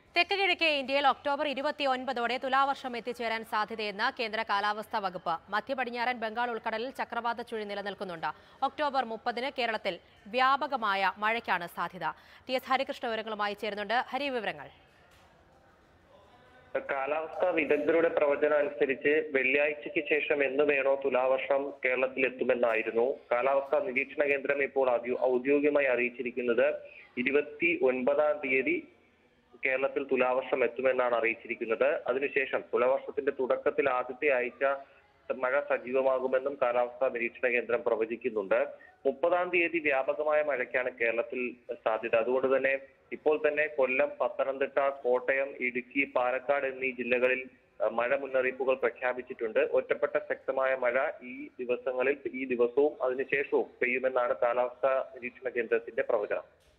തെക്ക് കിഴക്കേ ഇന്ത്യയിൽ ഒക്ടോബർ ഇരുപത്തി ഒൻപതോടെ തുലാവർഷം എത്തിച്ചേരാൻ സാധ്യതയെന്ന് കേന്ദ്ര കാലാവസ്ഥാ വകുപ്പ് മധ്യ പടിഞ്ഞാറൻ ബംഗാൾ ഉൾക്കടലിൽ ചക്രവാത ചുഴി നിലനിൽക്കുന്നുണ്ട് ഒക്ടോബർ മുപ്പതിന് കേരളത്തിൽ വ്യാപകമായ മഴയ്ക്കാണ് സാധ്യത ടി എസ് ഹരികൃഷ്ണ വിവരങ്ങളുമായി ചേരുന്നുണ്ട് ഹരി വിവരങ്ങൾ കാലാവസ്ഥാ വിദഗ്ധരുടെ പ്രവചനം അനുസരിച്ച് വെള്ളിയാഴ്ചയ്ക്ക് ശേഷം എന്ന് വേണോ തുലാവർഷം കേരളത്തിൽ എത്തുമെന്നായിരുന്നു കാലാവസ്ഥാ നിരീക്ഷണ കേന്ദ്രം ഇപ്പോൾ ഔദ്യോ- ഔദ്യോഗികമായി അറിയിച്ചിരിക്കുന്നത് ഇരുപത്തി ഒൻപതാം തീയതി കേരളത്തിൽ തുലാവർഷം എത്തുമെന്നാണ് അറിയിച്ചിരിക്കുന്നത് അതിനുശേഷം തുലാവർഷത്തിന്റെ തുടക്കത്തിൽ ആദ്യത്തെ ആഴ്ച മഴ സജീവമാകുമെന്നും കാലാവസ്ഥാ നിരീക്ഷണ കേന്ദ്രം പ്രവചിക്കുന്നുണ്ട് മുപ്പതാം തീയതി വ്യാപകമായ മഴയ്ക്കാണ് കേരളത്തിൽ സാധ്യത അതുകൊണ്ട് തന്നെ ഇപ്പോൾ തന്നെ കൊല്ലം പത്തനംതിട്ട കോട്ടയം ഇടുക്കി പാലക്കാട് എന്നീ ജില്ലകളിൽ അഹ്, മഴ മുന്നറിയിപ്പുകൾ പ്രഖ്യാപിച്ചിട്ടുണ്ട് ഒറ്റപ്പെട്ട ശക്തമായ മഴ ഈ ദിവസങ്ങളിൽ ഈ ദിവസവും അതിനുശേഷവും പെയ്യുമെന്നാണ് കാലാവസ്ഥാ നിരീക്ഷണ കേന്ദ്രത്തിന്റെ പ്രവചനം